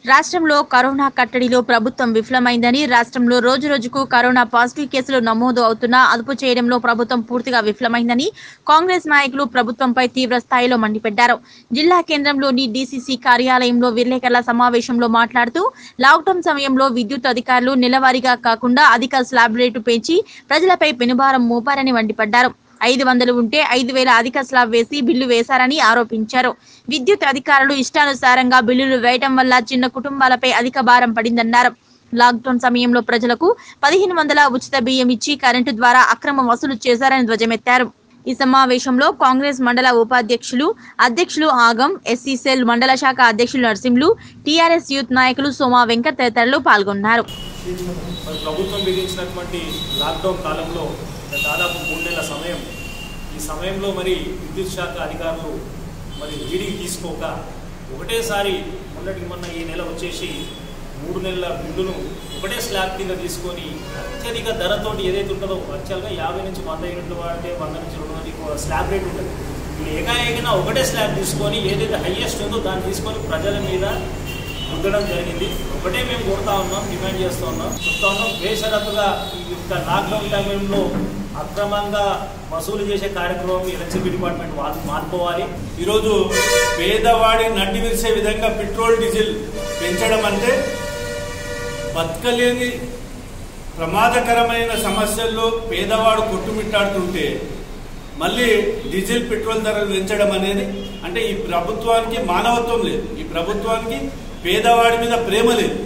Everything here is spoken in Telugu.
రాష్ట్రంలో కరోనా కట్టడిలో ప్రభుత్వం విఫలమైందని రాష్ట్రంలో రోజు రోజుకు కరోనా పాజిటివ్ కేసులు నమోదు అవుతున్నా అదుపు చేయడంలో ప్రభుత్వం పూర్తిగా విఫలమైందని కాంగ్రెస్ నాయకులు ప్రభుత్వంపై తీవ్ర స్థాయిలో మండిపడ్డారు జిల్లా కేంద్రంలోని డీసీసీ కార్యాలయంలో విలేకరుల సమావేశంలో మాట్లాడుతూ లాక్డౌన్ సమయంలో విద్యుత్ అధికారులు నెలవారీగా కాకుండా అధిక స్లాబ్ రేటు పెంచి ప్రజలపై పెనుభారం మోపారని మండిపడ్డారు ఐదు వందలు ఉంటే ఐదు వేల అధిక స్లాబ్ వేసి బిల్లు వేశారని ఆరోపించారు విద్యుత్ అధికారులు ఇష్టానుసారంగా బిల్లులు వేయటం వల్ల చిన్న కుటుంబాలపై అధిక భారం పడిందన్నారు లాక్డౌన్ సమయంలో ప్రజలకు పదిహేను వందల ఉచిత బియ్యం ఇచ్చి కరెంటు ద్వారా అక్రమ వసూలు చేశారని ధ్వజమెత్తారు ఈ సమావేశంలో కాంగ్రెస్ మండల ఉపాధ్యక్షులు అధ్యక్షులు ఆగం ఎస్సీ సెల్ మండల శాఖ అధ్యక్షులు నరసింహులు టీఆర్ఎస్ యూత్ నాయకులు సోమా వెంకట్ తదితరులు పాల్గొన్నారు మరి ప్రభుత్వం విధించినటువంటి లాక్డౌన్ కాలంలో దాదాపు మూడు నెలల సమయం ఈ సమయంలో మరి విద్యుత్ శాఖ అధికారులు మరి రీడింగ్ తీసుకోక ఒకటేసారి మొన్నటికి మొన్న ఈ నెల వచ్చేసి మూడు నెలల బిల్లును ఒకటే స్లాబ్ కింద తీసుకొని అత్యధిక ధరతోటి ఏదైతే ఉంటుందో యాక్చువల్గా యాభై నుంచి వంద యూనిట్లు వాడితే వంద నుంచి రెండు వందలకి స్లాబ్ రేట్ ఉంటుంది వీళ్ళు ఏకాఏకిన ఒకటే స్లాబ్ తీసుకొని ఏదైతే హైయెస్ట్ ఉందో దాన్ని తీసుకొని ప్రజల మీద రుద్దడం జరిగింది ఒకటే మేము కోరుతా ఉన్నాం డిమాండ్ చేస్తూ ఉన్నాం చెప్తా ఉన్నాం బేషరతుగా ఈ యొక్క లాక్డౌన్ టైంలో అక్రమంగా వసూలు చేసే కార్యక్రమం ఈ ఎలక్ట్రిసిటీ డిపార్ట్మెంట్ వాళ్ళు మార్చుకోవాలి ఈరోజు పేదవాడి నడ్డి విరిసే విధంగా పెట్రోల్ డీజిల్ పెంచడం అంటే బతకలేని ప్రమాదకరమైన సమస్యల్లో పేదవాడు కొట్టుమిట్టాడుతుంటే మళ్ళీ డీజిల్ పెట్రోల్ ధరలు పెంచడం అనేది అంటే ఈ ప్రభుత్వానికి మానవత్వం లేదు ఈ ప్రభుత్వానికి పేదవాడి మీద ప్రేమ లేదు